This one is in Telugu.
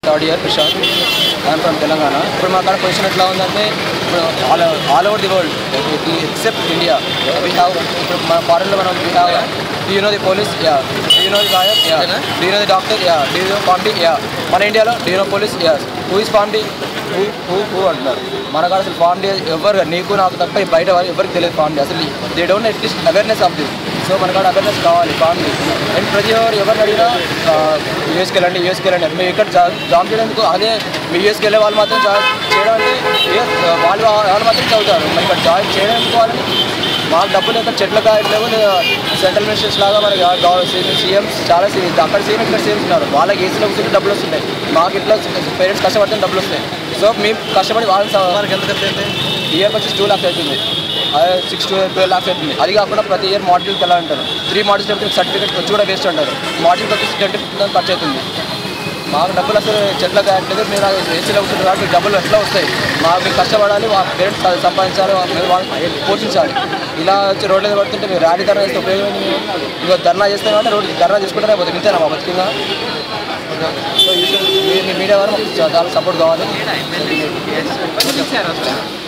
third year Prashanth I'm from Telangana ఇప్పుడు మా కాడ పొజిషన్ ఎట్లా ఉందంటే ఇప్పుడు all all over the world except India we have ఇప్పుడు మన ఫారెన్లో మనం we have do you know the police yeah do you know the lawyer yeah do you know the doctor yeah do you know PharmD yeah మన ఇండియాలో do you know police yeah who is PharmD who who who అంటున్నారు మన కాడ అసలు ఫార్మ్డీ ఎవరు నీకు నాకు తప్ప ఈ బయట వాళ్ళు ఎవరికి తెలియదు ఫార్మ్డీ అసలు they don't at least awareness of this so మన కాడ అవేర్నెస్ కావాలి ఫార్మ్డీ అండ్ ప్రతి ఒక్కరు ఎవరిని అడిగినా యూఎస్కి వెళ్ళండి యూఎస్కి వెళ్ళండి మేము ఇక్కడ జాబ్ జాబ్ చేయడానికి అదే మీ యూఎస్కి వెళ్ళే వాళ్ళు మాత్రం జాబ్ చేయడం అంటే US వాళ్ళు వాళ్ళు మాత్రం చదువుతారు మరి ఇక్కడ జాబ్ చేయడానికి వాళ్ళని మాకు డబ్బులు ఇక్కడ చెట్ల కాయట్లేవు సెంట్రల్ మినిస్టర్స్ లాగా మనకి సీఎంస్ చాలా సీఎం అక్కడ సీఎం ఇక్కడ సీఎంస్ ఉన్నారు వాళ్ళకి ఏసీలో కూర్చుంటే డబ్బులు వస్తున్నాయి మాకు ఇట్లా పేరెంట్స్ కష్టపడితే డబ్బులు వస్తాయి సో మేము కష్టపడి వాళ్ళని మనకి ఎంత ఖర్చు అయింది ఇయర్ వచ్చి టూ లాక్స్ అవుతుంది అదే సిక్స్ టు ట్వెల్వ్ లాక్స్ అవుతుంది అది కాకుండా ప్రతి ఇయర్ మాడ్యూల్కి ఎలా అంటారు త్రీ మాడ్యూల్స్ అయితే సర్టిఫికేట్ వచ్చి కూడా వేస్ట్ అంటారు మాడ్యూల్కి వచ్చి ట్వంటీ ఫిఫ్టీన్ ఖర్చు అవుతుంది మాకు డబ్బులు అసలు చెట్ల కాయట్లేదు మీరు ఏసీలో కూర్చుంటారు కాబట్టి మీకు డబ్బులు ఎట్లా వస్తాయి మాకు మీకు కష్టపడాలి మా పేరెంట్స్ సంపాదించాలి మీరు వాళ్ళని పోషించాలి ఇలా వచ్చి రోడ్ల మీద పడుతుంటే మీరు ర్యాలీ ధర్నా చేస్తే ఉపయోగం ఏంది మేము ఇంకో ధర్నా చేస్తాం కాబట్టి రోడ్డు ధర్నా చేసుకుంటేనే పోతుంది ఇంతేనా మా బతికిందా సో యూ షుడ్ మీ మీడియా వారు మాకు చాలా సపోర్ట్ కావాలి